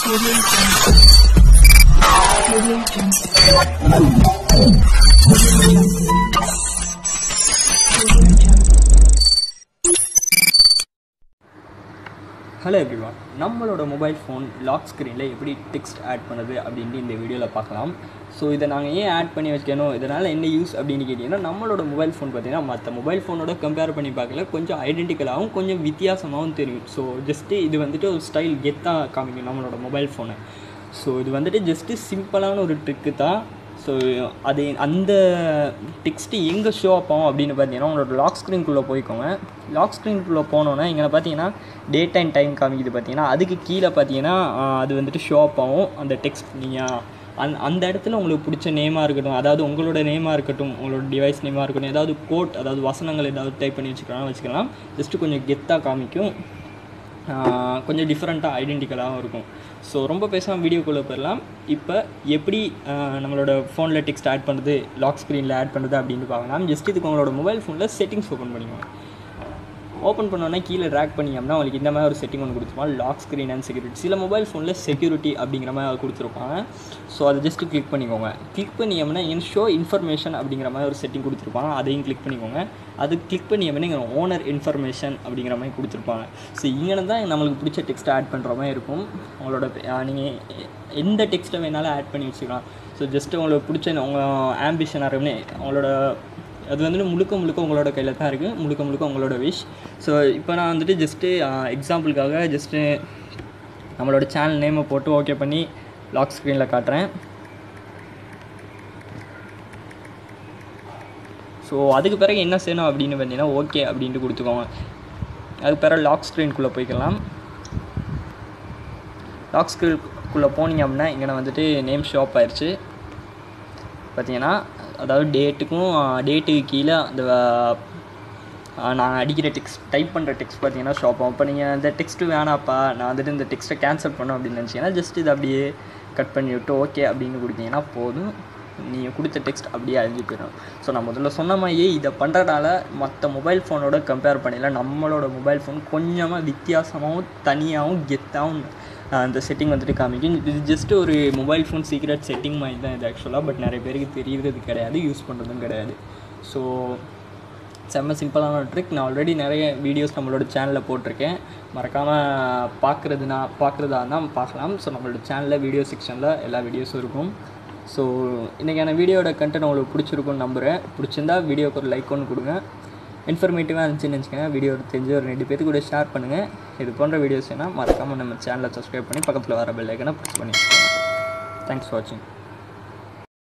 hello everyone நம்மளோட mobile phone lock ஸ்க்ரீனில் எப்படி டெக்ஸ்ட் ஆட் பண்ணுறது அப்படின்ட்டு இந்த வீடியோவில் பார்க்கலாம் ஸோ இதை நாங்கள் ஏன் ஆட் பண்ணி வைக்கணும் இதனால் என்ன யூஸ் அப்படின்னு கேட்டிங்கன்னா நம்மளோட மொபைல் ஃபோன் பார்த்தீங்கன்னா மற்ற மொபைல் ஃபோனோட கம்பேர் பண்ணி பார்க்கல கொஞ்சம் ஐடென்டிக்கலாகவும் கொஞ்சம் வித்தியாசமாகவும் தெரியும் ஸோ ஜஸ்ட்டு இது வந்துட்டு ஒரு ஸ்டைல் கெத்தாக காமிக்கும் நம்மளோட மொபைல் ஃபோனை ஸோ இது வந்துட்டு ஜஸ்ட்டு சிம்பிளான ஒரு ட்ரிக்கு தான் ஸோ அது அந்த டெக்ஸ்ட்டு எங்கே ஷோ அப் ஆகும் அப்படின்னு பார்த்தீங்கன்னா உங்களோட லாக் ஸ்க்ரீன்குள்ளே போய்க்கோங்க லாக் ஸ்க்ரீன்குள்ளே போனோன்னா இங்கே பார்த்தீங்கன்னா டேட் அண்ட் டைம் காமிக்குது பார்த்தீங்கன்னா அதுக்கு கீழே பார்த்தீங்கன்னா ஆஹ், அது வந்துட்டு ஷோ அப் ஆகும் அந்த டெக்ஸ்ட் நீங்கள் அந் அந்த இடத்துல உங்களுக்கு பிடிச்ச நேமாக இருக்கட்டும் அதாவது உங்களோட நேமாக இருக்கட்டும் உங்களோட டிவைஸ் நேமாக இருக்கட்டும் ஏதாவது கோட் அதாவது வசனங்கள் ஏதாவது டைப் பண்ணி வச்சுக்கலாம் வச்சுக்கலாம் ஜஸ்ட்டு கொஞ்சம் கெத்தாக காமிக்கும் ஆஹ் கொஞ்சம் டிஃப்ரெண்ட்டாக ஐடென்டிக்கலாகவும் இருக்கும் ஸோ ரொம்ப பேசாமல் வீடியோக்குள்ளே போயிடலாம் இப்போ எப்படி ஆஹ் நம்மளோட ஃபோனில் டெக்ஸ்ட் ஆட் பண்ணுறது லாக் ஸ்க்ரீனில் ஆட் பண்ணுறது அப்படின்னு பார்க்கலாம் ஜஸ்ட் இதுக்கு உங்களோட மொபைல் ஃபோனில் செட்டிங்ஸ் ஓப்பன் பண்ணிக்கோங்க ஓப்பன் பண்ணோன்னே கீழே ட்ராக் பண்ணிங்கன்னா உங்களுக்கு இந்த மாதிரி ஒரு செட்டிங் ஒன்று கொடுத்துருப்பாங்க லாக் ஸ்க்ரீன் அண்ட் செக்யூரிட்டி சில மொபைல் ஃபோனில் செக்யூரிட்டி அப்படிங்கிற மாதிரி கொடுத்துருப்பாங்க ஸோ அதை ஜஸ்ட் கிளிக் பண்ணிக்கோங்க கிளிக் பண்ணியோம்னா இன் ஷோ இன்ஃபர்மேஷன் அப்படிங்கிற மாதிரி ஒரு செட்டிங் கொடுத்துருப்பாங்க அதையும் கிளிக் பண்ணிக்கோங்க அது கிளிக் பண்ணியோம்னா இங்கே ஓனர் இன்ஃபர்மேஷன் அப்படிங்கிற மாதிரி கொடுத்துருப்பாங்க ஸோ இங்கே தான் நம்மளுக்கு பிடிச்ச டெக்ஸ்ட்டை ஆட் பண்ணுற மாதிரி இருக்கும் உங்களோட நீங்கள் எந்த டெக்ஸ்ட்டை வேணாலும் ஆட் பண்ணி வச்சுக்கலாம் ஸோ ஜஸ்ட் உங்களுக்கு பிடிச்ச உங்கள் ஆம்பிஷனாக இருக்குன்னு உங்களோட அது வந்துட்டு முழுக்க முழுக்க உங்களோட கையில் தான் இருக்குது முழுக்க முழுக்க உங்களோட விஷ் ஸோ இப்போ நான் வந்துட்டு ஜஸ்ட்டு எக்ஸாம்பிளுக்காக ஜஸ்ட்டு நம்மளோட சேனல் நேமை போட்டு ஓகே பண்ணி லாக் ஸ்க்ரீனில் காட்டுறேன் ஸோ அதுக்கு பிறகு என்ன செய்யணும் அப்படின்னு பார்த்தீங்கன்னா ஓகே அப்படின்ட்டு கொடுத்துக்கோங்க அதுக்கு பிறகு லாக் ஸ்க்ரீனுக்குள்ளே போய்க்கலாம் லாக் ஸ்க்ரீனுக்குள்ளே போனீங்க அப்படின்னா இங்கே வந்துட்டு நேம் ஷாப் ஆயிடுச்சு பார்த்தீங்கன்னா அதாவது டேட்டுக்கும் டேட்டுக்கு கீழே அந்த ஆஹ், நான் அடிக்கிற டெக்ஸ்ட் டைப் பண்ணுற டெக்ஸ்ட் பார்த்தீங்கன்னா ஷாப் ஆகும் இப்போ நீங்கள் இந்த டெக்ஸ்ட்டு வேணாப்பா நான் வந்துட்டு இந்த டெக்ஸ்ட்டை கேன்சல் பண்ணோம் அப்படின்னு நினச்சிங்கன்னா ஜஸ்ட் இது அப்படியே கட் பண்ணி விட்டு ஓகே அப்படின்னு கொடுத்தீங்கன்னா போதும் நீங்கள் கொடுத்த டெக்ஸ்ட் அப்படியே அழிஞ்சு போயிடும் ஸோ நான் முதல்ல சொன்ன மாதிரியே இதை பண்ணுறதால மற்ற மொபைல் ஃபோனோட கம்பேர் பண்ணல நம்மளோட மொபைல் ஃபோன் கொஞ்சமாக வித்தியாசமாகவும் தனியாகவும் கெத்தாகவும் அந்த செட்டிங் வந்துட்டு காமிக்கும் இது ஜஸ்ட் ஒரு மொபைல் ஃபோன் சீக்ரெட் செட்டிங் மாதிரி தான் இது ஆக்சுவலாக பட் நிறைய பேருக்கு தெரியறது கிடையாது யூஸ் பண்ணுறதும் கிடையாது ஸோ செம்ம சிம்பிளான ட்ரிக் நான் ஆல்ரெடி நிறைய வீடியோஸ் நம்மளோட சேனலில் போட்டிருக்கேன் மறக்காமல் பார்க்குறதுனா பார்க்குறதா இருந்தால் பார்க்கலாம் ஸோ நம்மளோட சேனலில் வீடியோ செக்ஷனில் எல்லா வீடியோஸும் இருக்கும் ஸோ இன்றைக்கான வீடியோட கண்டென்ட் உங்களுக்கு பிடிச்சிருக்கும்னு நம்புகிறேன் பிடிச்சிருந்தா வீடியோக்கு ஒரு லைக் ஒன்று கொடுங்க இன்ஃபர்மேட்டிவாக இருந்துச்சுன்னு வச்சுக்கோங்க வீடியோ தெரிஞ்ச ஒரு ரெண்டு பேருக்கு கூட ஷேர் பண்ணுங்கள் இது போன்ற வீடியோஸ் வேணால் மறக்காமல் நம்ம சேனலை சப்ஸ்கிரைப் பண்ணி பக்கத்தில் வர பெல் ஐக்கனை ப்ரெஸ் பண்ணி தேங்க்ஸ் ஃபார் வாட்சிங்